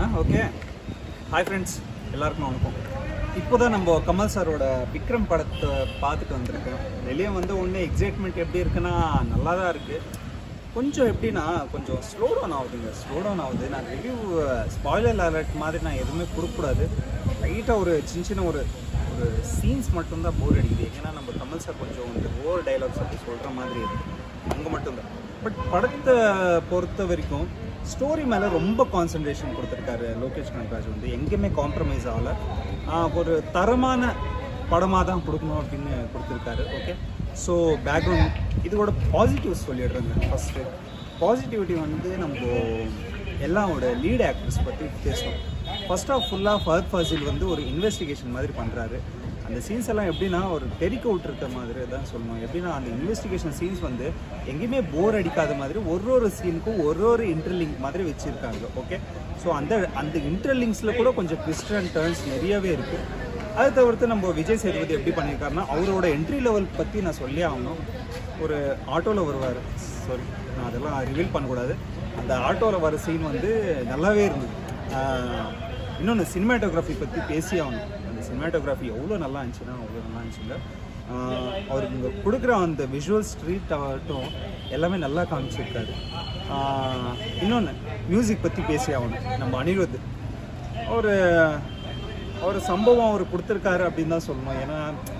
ஆ okay hi friends எல்லாருக்கும் வணக்கம் இப்போ தான் நம்ம கமல் சாரோட விக்ரம் படத்தை பார்த்துட்டு வந்திருக்கோம் வெளியே வந்து ஒன்று எக்ஸைட்மெண்ட் எப்படி இருக்குன்னா நல்லா தான் இருக்குது கொஞ்சம் எப்படின்னா கொஞ்சம் ஸ்லோ டவுன் ஆகுதுங்க ஸ்லோ டவுன் ஆகுது நான் ரிவ்யூ ஸ்பாய்லர் அலர்ட் மாதிரி நான் எதுவுமே கொடுக்கக்கூடாது லைட்டாக ஒரு சின்ன சின்ன ஒரு ஒரு சீன்ஸ் மட்டும்தான் போர் அடிக்குது ஏன்னா நம்ம கமல் சார் கொஞ்சம் இந்த ஓவர் டைலாக்ஸ் அப்படி சொல்கிற மாதிரி இருக்குது அங்கே மட்டும்தான் பட் படத்தை பொறுத்த வரைக்கும் ஸ்டோரி மேலே ரொம்ப கான்சன்ட்ரேஷன் கொடுத்துருக்காரு லோகேஷ் கனகராஜ் வந்து எங்கேயுமே காம்ப்ரமைஸ் ஆகலை ஒரு தரமான படமாக தான் கொடுக்கணும் அப்படின்னு கொடுத்துருக்காரு ஓகே ஸோ பேக்ரவுண்ட் இதோட பாசிட்டிவ்ஸ் சொல்லிடுறேங்க ஃபஸ்ட்டு பாசிட்டிவிட்டி வந்து நம்ம எல்லாரோட லீட் ஆக்டர்ஸ் பற்றி பேசணும் ஃபர்ஸ்ட் ஆஃப் ஃபுல்லாக ஃபஹத் ஃபாசில் வந்து ஒரு இன்வெஸ்டிகேஷன் மாதிரி பண்ணுறாரு அந்த சீன்ஸ் எல்லாம் எப்படின்னா ஒரு தெறிக்க விட்டுருக்க மாதிரி தான் சொல்லணும் எப்படின்னா அந்த இன்வெஸ்டிகேஷன் சீன்ஸ் வந்து எங்கேயுமே போர் அடிக்காத மாதிரி ஒரு ஒரு சீனுக்கும் ஒரு ஒரு இன்டர்லிங்க் மாதிரி வச்சுருக்காங்க ஓகே ஸோ அந்த அந்த இன்டர்லிங்க்ஸில் கூட கொஞ்சம் ட்விஸ்ட் அண்ட் டர்ன்ஸ் நிறையவே இருக்குது அதை தவிர்த்து நம்ம விஜய் சேதுபதி எப்படி பண்ணியிருக்காருன்னா அவரோட என்ட்ரி லெவல் பற்றி நான் சொல்லி ஆகணும் ஒரு ஆட்டோவில் வருவார் சாரி நான் அதெல்லாம் ரிவீல் பண்ணக்கூடாது அந்த ஆட்டோவில் வர சீன் வந்து நல்லாவே இருந்தது இன்னொன்று சினிமாட்டோகிராஃபி பற்றி பேசி ஆகணும் அந்த சினிமாட்டோகிராஃபி எவ்வளோ நல்லா இருந்துச்சுன்னா அவ்வளோ நல்லா இருந்துச்சுங்க ஆஹ் அவருக்கு இங்கே கொடுக்குற அந்த விஷுவல் ஸ்ட்ரீட் ஆகட்டும் எல்லாமே நல்லா காமிச்சிருக்காரு இன்னொன்று மியூசிக் பற்றி பேசி ஆகணும் நம்ம அனிருத் ஒரு ஒரு சம்பவம் அவர் கொடுத்துருக்காரு அப்படின்னு தான் சொல்லணும் ஏன்னா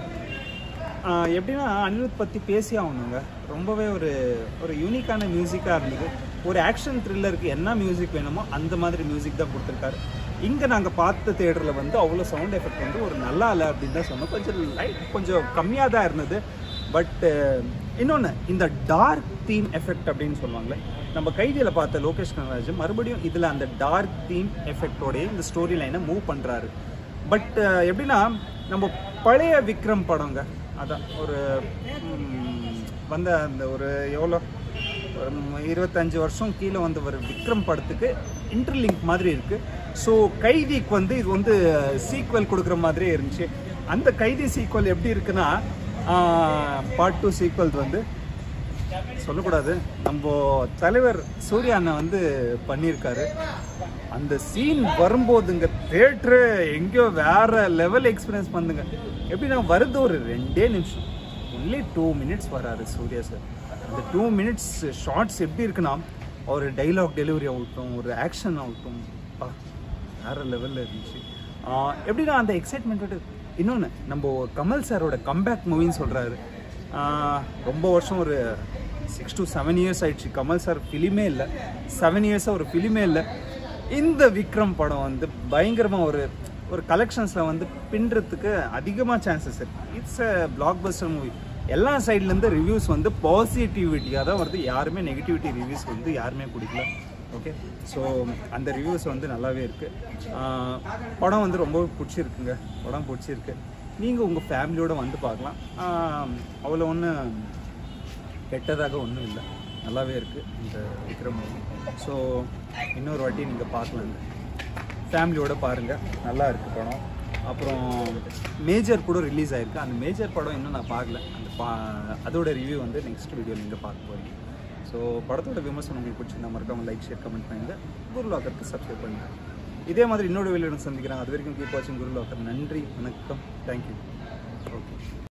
ஆஹ் எப்படின்னா அனிருத் பற்றி பேசி ஆகணுங்க ரொம்பவே ஒரு ஒரு யூனிக்கான மியூசிக்காக இருந்தது ஒரு ஆக்ஷன் த்ரில்லருக்கு என்ன மியூசிக் வேணுமோ அந்த மாதிரி மியூசிக் தான் கொடுத்துருக்காரு இங்கே நாங்கள் பார்த்த தேட்டரில் வந்து அவ்வளோ சவுண்ட் எஃபெக்ட் வந்து ஒரு நல்லா இல்லை அப்படின்னு தான் சொன்னோம் கொஞ்சம் லைட் கொஞ்சம் கம்மியாக தான் இருந்தது பட் இன்னொன்று இந்த டார்க் தீம் எஃபெக்ட் அப்படின்னு சொல்லுவாங்களே நம்ம கைதியில் பார்த்த லோகேஷ் கனகராஜ் மறுபடியும் இதில் அந்த டார்க் தீம் எஃபெக்டோடய இந்த ஸ்டோரி லைனை மூவ் பண்ணுறாரு பட் எப்படின்னா நம்ம பழைய விக்ரம் படங்க அதான் ஒரு ம், வந்த அந்த ஒரு எவ்வளோ ஒரு ம், இருபத்தஞ்சு வருஷம் கீழே வந்து ஒரு விக்ரம் படத்துக்கு இன்டர்லிங்க் மாதிரி இருக்குது ஸோ கைதிக்கு வந்து இது வந்து சீக்வல் கொடுக்குற மாதிரியே இருந்துச்சு அந்த கைதி சீக்வல் எப்படி இருக்குன்னா பார்ட் டூ சீக்வல் வந்து சொல்லக்கூடாது நம்ம தலைவர் சூர்யா அண்ணன் வந்து பண்ணியிருக்காரு அந்த சீன் வரும்போதுங்க தேட்ரு எங்கேயோ வேற லெவல் எக்ஸ்பீரியன்ஸ் பண்ணுங்க எப்படின்னா வருது ஒரு ரெண்டே நிமிஷம் ஒன்லி டூ மினிட்ஸ் வராரு சூர்யா சார் அந்த டூ மினிட்ஸ் ஷார்ட்ஸ் எப்படி இருக்குன்னா ஒரு டைலாக் டெலிவரி ஆகட்டும் ஒரு ஆக்ஷன் ஆகட்டும் பா, வேற லெவலில் இருந்துச்சு ஆஹ் எப்படின்னா அந்த எக்ஸைட்மெண்ட்டோட இன்னொன்று நம்ம கமல் சாரோட கம்பேக் மூவின்னு சொல்கிறாரு ரொம்ப வருஷம் ஒரு சிக்ஸ் டு செவன் இயர்ஸ் ஆயிடுச்சு கமல் சார் ஃபிலிமே இல்லை செவன் இயர்ஸாக ஒரு ஃபிலிமே இல்லை இந்த விக்ரம் படம் வந்து பயங்கரமாக ஒரு ஒரு கலெக்ஷன்ஸில் வந்து பின்றதுக்கு அதிகமாக சான்சஸ் இருக்கு it's a blockbuster movie எல்லா சைட்லேருந்து ரிவ்யூஸ் வந்து பாசிட்டிவிட்டியாக தான் வருது யாருமே நெகட்டிவிட்டி ரிவ்யூஸ் வந்து யாருமே கொடுக்கல ஓகே ஸோ அந்த ரிவ்யூஸ் வந்து நல்லாவே இருக்குது படம் வந்து ரொம்ப பிடிச்சிருக்குங்க படம் பிடிச்சிருக்கு நீங்கள் உங்கள் ஃபேமிலியோடு வந்து பார்க்கலாம் ஆஹ் அவ்வளோ ஒன்றும் கெட்டதாக ஒன்றும் இல்லை நல்லாவே இருக்குது இந்த விக்ரம் மூவி ஸோ இன்னொரு வாட்டி நீங்கள் பார்க்கலாங்க ஃபேமிலியோட பாருங்கள் நல்லா இருக்குது படம் அப்புறம் மேஜர் கூட ரிலீஸ் ஆயிருக்கு அந்த மேஜர் படம் இன்னும் நான் பார்க்கல அந்த பா அதோட ரிவ்யூ வந்து நெக்ஸ்ட் வீடியோ நீங்கள் பார்க்க போகிறீங்க ஸோ படத்தோட விமர்சனம் உங்களுக்கு பிடிச்சிருந்தா மறக்காம லைக் ஷேர் கமெண்ட் பண்ணுங்கள் குரு லாக்கருக்கு சப்ஸ்கிரைப் பண்ணுங்கள் இதே மாதிரி இன்னொரு வீடியோ சந்திக்கிறாங்க அது வரைக்கும் கீப் வாட்சிங் குரு லாக்கர் நன்றி வணக்கம் தேங்க்யூ ஓகே